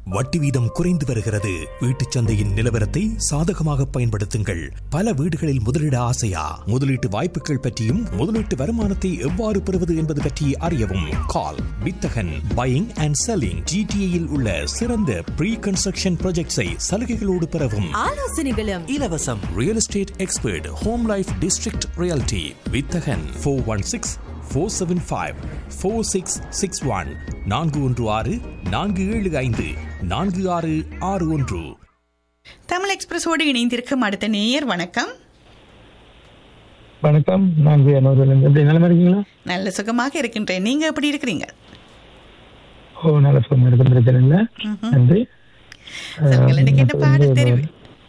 வட்டி வீதம் குறைந்து வருகிறது வீட்டுச் சந்தையின் நிலவரத்தை சாதகமாக பயன்படுத்துங்கள் பல வீடுகளில் முதலீட ஆசையா முதலீட்டு வாய்ப்புகள் பற்றியும் முதலீட்டு வருமானத்தை எவ்வாறு பெறுவது என்பது பற்றி அறியவும் கால் வித்தகன் பையிங் அண்ட் செல்லிங் ஜிடிஏயில் உள்ள சிறந்த ப்ரீ கன்ஸ்ட்ரக்ஷன் ப்ராஜெக்ட்ஸை சலுகைகளோடு பெறவும் ஆலோசனைகளும் இலவசம் real estate expert home life district reality வித்தகன் four one six four seven five four six six one நான்கு ஒன்று ஆறு நான்கு ஏழு ஐந்து நான்கு ஆறு ஆறு ஒன்று தமிழ் எக்ஸ்பிரஸோடு இணைந்திருக்கும் அடுத்த நேயர் வணக்கம் வணக்கம் நான் ஜெயனூர்லேருந்து எப்படி நிலமா இருக்கீங்களா நல்ல சுகமாக இருக்கின்றேன் நீங்க எப்படி இருக்கிறீங்க ஓ நல்ல சுகம் இருக்கும் பிரச்சனை இல்லை நன்றி சொல்லுங்கள் எனக்கு என்ன பாடல் தெரிவு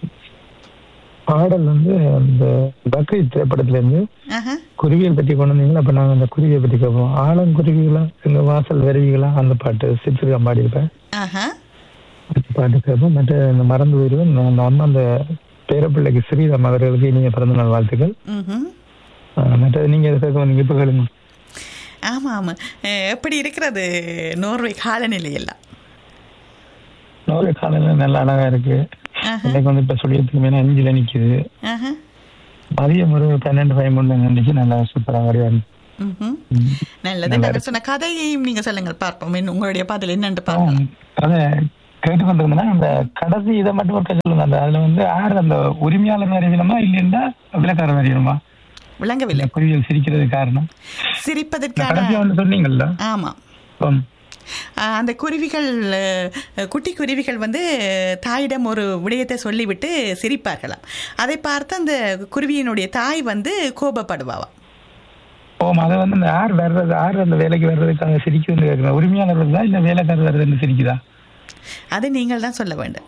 பாடல் வந்து அந்த பக்ரீத் திரைப்படத்துல இருந்து ஆஹா. குருவியல் பற்றி கொண்டு வந்தீங்களா அப்ப நாங்க அந்த குருவியை பற்றி கேட்போம் ஆலங்குருவிகளா எங்க வாசல் வருவிகளா அந்த பாட்டு சித்திரிக்கா பாடியிருப்பேன் ஆஹா அந்த பாட்டு கேட்போம் மற்ற இந்த மறந்து போயிடுவேன் அந்த அம்மா அந்த பேரப்பிள்ளைக்கு ஸ்ரீராம் அவர்களுக்கு இனிய பிறந்த நாள் வாழ்த்துக்கள் ம்ஹும். ஆஹ் மற்றது நீங்க எதை கேட்க வந்தீங்க இப்ப கேளுங்க ஆமா ஆமா அஹ், எப்படி இருக்கிறது நோர்வே காலநிலை எல்லாம் நோரை காலையில நல்ல அழகா இருக்கு ஆஹா. இன்னைக்கு வந்து இப்ப சொல்லியதுக்கு மேல அஞ்சுல நிக்குது ஆஹா. மதியம் ஒரு பன்னெண்டு பதிமூணு இருந்துச்சு நல்லா சூப்பரா வரையா ம்ஹும். நல்லது நாங்கள் சொன்ன கதையையும் நீங்க சொல்லுங்கள் பார்ப்போம் இன்னும் உங்களுடைய பதில் என்னன்னு பார்ப்போம் அதை கேட்டு கொண்டிருந்தா அந்த கடைசி இதை மட்டும் ஒருக்க சொல்லுங்க அந்த அதுல வந்து யார் அந்த உரிமையாளர் வரையணுமா இல்லைன்னா விளக்காரர் வரையணுமா விளங்கவில்லை இல்ல குருவியல் சிரிக்கிறது காரணம் இந்த சிரிப்பதற்கான கடைசியா ஒன்று சொன்னீங்கல்ல ஆமா ஆம். ஆஹ், அந்த குருவிகள் அஹ், குட்டி குருவிகள் வந்து தாயிடம் ஒரு விடயத்தை சொல்லிவிட்டு சிரிப்பார்களாம் அதை பார்த்து அந்த குருவியினுடைய தாய் வந்து கோபப்படுவாவாம் ஓம் அதை வந்து இந்த யார் வர்றது யார் அந்த வேலைக்கு வர்றதுக்காக சிரிக்குதுன்னு கேட்குறேன் உரிமையாளர் வருதா இல்ல வேலைக்காரர் வருதுன்னு சிரிக்குதா அதை நீங்கள் தான் சொல்ல வேண்டும்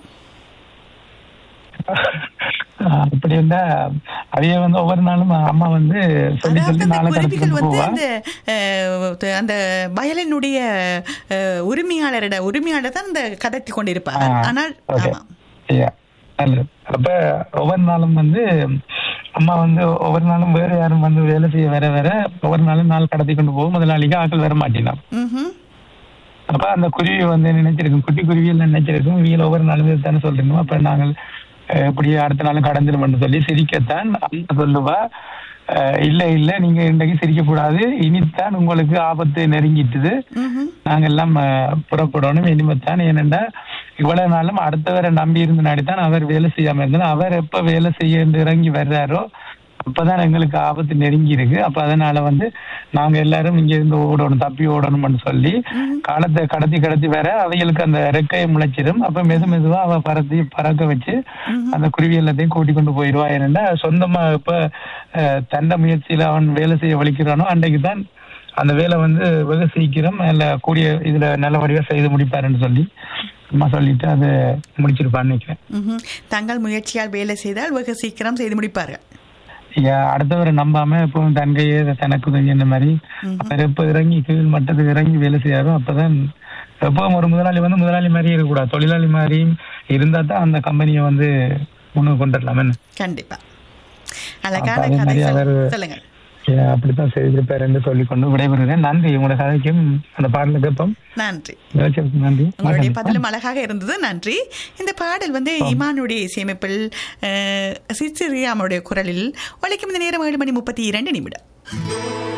ஆஹ் அப்படி இருந்தா அதையே வந்து ஒவ்வொரு நாளும் அம்மா வந்து சொல்லி அதாவது சொல்லி அந்த நாளை கடத்தி குருவிகள் கொண்டு வந்து போவா அந்த அஹ், த- அந்த வயலினுடைய அஹ், உரிமையாளரிட உரிமையாளர் தான் அந்த கதைத்து கொண்டிருப்பார் ஆ, ஆனால் okay. ஆமா Yeah, நல்லது அப்ப ஒவ்வொரு நாளும் வந்து அம்மா வந்து ஒவ்வொரு நாளும் வேற யாரும் வந்து வேலை செய்ய வர வர ஒவ்வொரு நாளும் நாள் கடத்தி கொண்டு போகும் முதலாளிக்கு ஆக்கள் வர மாட்டேனான் ம்ஹும். அப்ப அந்த குருவி வந்து நினைச்சிருக்கும் குட்டி குருவியில் நினைச்சிருக்கும் இவங்க ஒவ்வொரு நாளும் இதுதானே சொல்றீங்க அப்ப நாங்கள் அஹ், இப்படி அடுத்த நாளும் கடந்துருமென்று சொல்லி சிரிக்கத்தான் அம்மா சொல்லுவா அஹ், இல்ல இல்ல நீங்க இன்றைக்கு சிரிக்க கூடாது இனித்தான் உங்களுக்கு ஆபத்து நெருங்கிட்டுது ம்ஹும். நாங்க எல்லாம் அஹ், புறப்படணும் இனிமேத்தான் ஏனென்றா இவ்வளவு நாளும் அடுத்தவரை நம்பி இருந்து நடித்தான் அவர் வேலை செய்யாம இருந்தாலும் அவர் எப்ப வேலை செய்ய இறங்கி வர்றாரோ அப்பதான் எங்களுக்கு ஆபத்து நெருங்கி இருக்கு அப்ப அதனால வந்து நாங்க எல்லாரும் இங்க இருந்து ஓடணும் தப்பி ஓடணும்னு சொல்லி காலத்தை கடத்தி கடத்தி வர அவைகளுக்கு அந்த ரெக்கையை முளைச்சிடும் அப்ப மெது மெதுவா அவ பறத்தி பறக்க வச்சு அந்த குருவி எல்லாத்தையும் கூட்டி கொண்டு போயிடுவா ஏனென்றா சொந்தமா இப்ப அஹ், தண்ட முயற்சியில அவன் வேலை செய்ய வலிக்கிறானோ அன்றைக்கு தான் அந்த வேலை வந்து வெகு சீக்கிரம் நல்ல கூடிய இதுல நல்ல வடிவா செய்து முடிப்பாருன்னு சொல்லி அம்மா சொல்லிட்டு அதை முடிச்சிருப்பான்னு நினைக்கிறேன் ம்ஹும். தங்கள் முயற்சியால் வேலை செய்தால் வெகு சீக்கிரம் செய்து முடிப்பார்கள் ஐயா, அடுத்தவரை நம்பாம இப்போ தங்கையே தனக்கு உதவி இந்த மாதிரி அவர் எப்ப இறங்கி கீழ் மட்டத்துக்கு இறங்கி வேலை செய்யாரோ அப்பதான் எப்பவும் ஒரு முதலாளி வந்து முதலாளி மாதிரி இருக்கக்கூடாது தொழிலாளி மாதிரியும் இருந்தா தான் அந்த கம்பெனியை வந்து முன்னுக்கு கொண்டு வரலாம் என்ன கண்டிப்பா அழகான அப்ப அதே கதை மாதிரி சொல்- அவர் சொல்லுங்க ஐயா, அப்படித்தான் செய்திருப்பார் என்று சொல்லிக்கொண்டு விடைபெறுகிறேன் நன்றி உங்களோட கதைக்கும் அந்த பாடல கேட்போம் நன்றி நிகழ்ச்சிக்கு நன்றி உங்களுடைய வணக்கம். பதிலும் அழகாக இருந்தது நன்றி இந்த பாடல் வந்து இமானுடைய இசையமைப்பில் அஹ், சிசிரியாமுடைய குரலில் ஒழிக்கும் இந்த நேரம் ஏழு மணி முப்பத்தி இரண்டு நிமிடம்